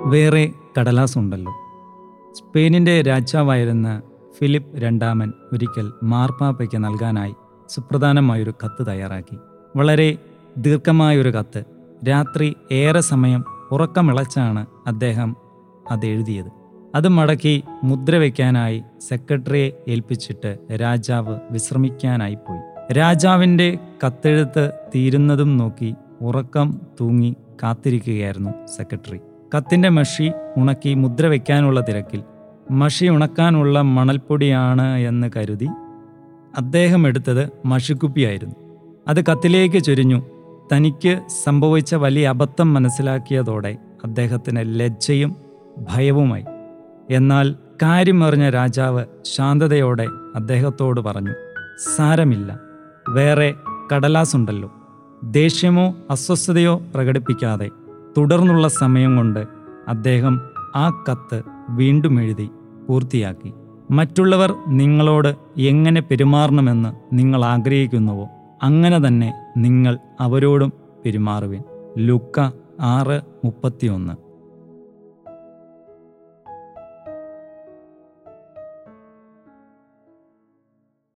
വേറെ കടലാസുണ്ടല്ലോ സ്പെയിനിൻ്റെ രാജാവായിരുന്ന ഫിലിപ്പ് രണ്ടാമൻ ഒരിക്കൽ മാർപ്പാപ്പയ്ക്ക് നൽകാനായി സുപ്രധാനമായൊരു കത്ത് തയ്യാറാക്കി വളരെ ദീർഘമായൊരു കത്ത് രാത്രി ഏറെ സമയം ഉറക്കമിളച്ചാണ് അദ്ദേഹം അത് എഴുതിയത് അത് മടക്കി മുദ്ര വയ്ക്കാനായി സെക്രട്ടറിയെ ഏൽപ്പിച്ചിട്ട് രാജാവ് വിശ്രമിക്കാനായി പോയി രാജാവിൻ്റെ കത്തെഴുത്ത് തീരുന്നതും നോക്കി ഉറക്കം തൂങ്ങി കാത്തിരിക്കുകയായിരുന്നു സെക്രട്ടറി കത്തിൻ്റെ മഷി ഉണക്കി മുദ്ര വയ്ക്കാനുള്ള തിരക്കിൽ മഷി ഉണക്കാനുള്ള മണൽപ്പൊടിയാണ് എന്ന് കരുതി അദ്ദേഹം എടുത്തത് മഷിക്കുപ്പിയായിരുന്നു അത് കത്തിലേക്ക് ചൊരിഞ്ഞു തനിക്ക് സംഭവിച്ച വലിയ അബദ്ധം മനസ്സിലാക്കിയതോടെ അദ്ദേഹത്തിന് ലജ്ജയും ഭയവുമായി എന്നാൽ കാര്യമറിഞ്ഞ രാജാവ് ശാന്തതയോടെ അദ്ദേഹത്തോട് പറഞ്ഞു സാരമില്ല വേറെ കടലാസുണ്ടല്ലോ ദേഷ്യമോ അസ്വസ്ഥതയോ പ്രകടിപ്പിക്കാതെ തുടർന്നുള്ള സമയം കൊണ്ട് അദ്ദേഹം ആ കത്ത് വീണ്ടും എഴുതി പൂർത്തിയാക്കി മറ്റുള്ളവർ നിങ്ങളോട് എങ്ങനെ പെരുമാറണമെന്ന് നിങ്ങൾ ആഗ്രഹിക്കുന്നുവോ അങ്ങനെ തന്നെ നിങ്ങൾ അവരോടും പെരുമാറുവിൻ ലുക്ക ആറ് മുപ്പത്തിയൊന്ന്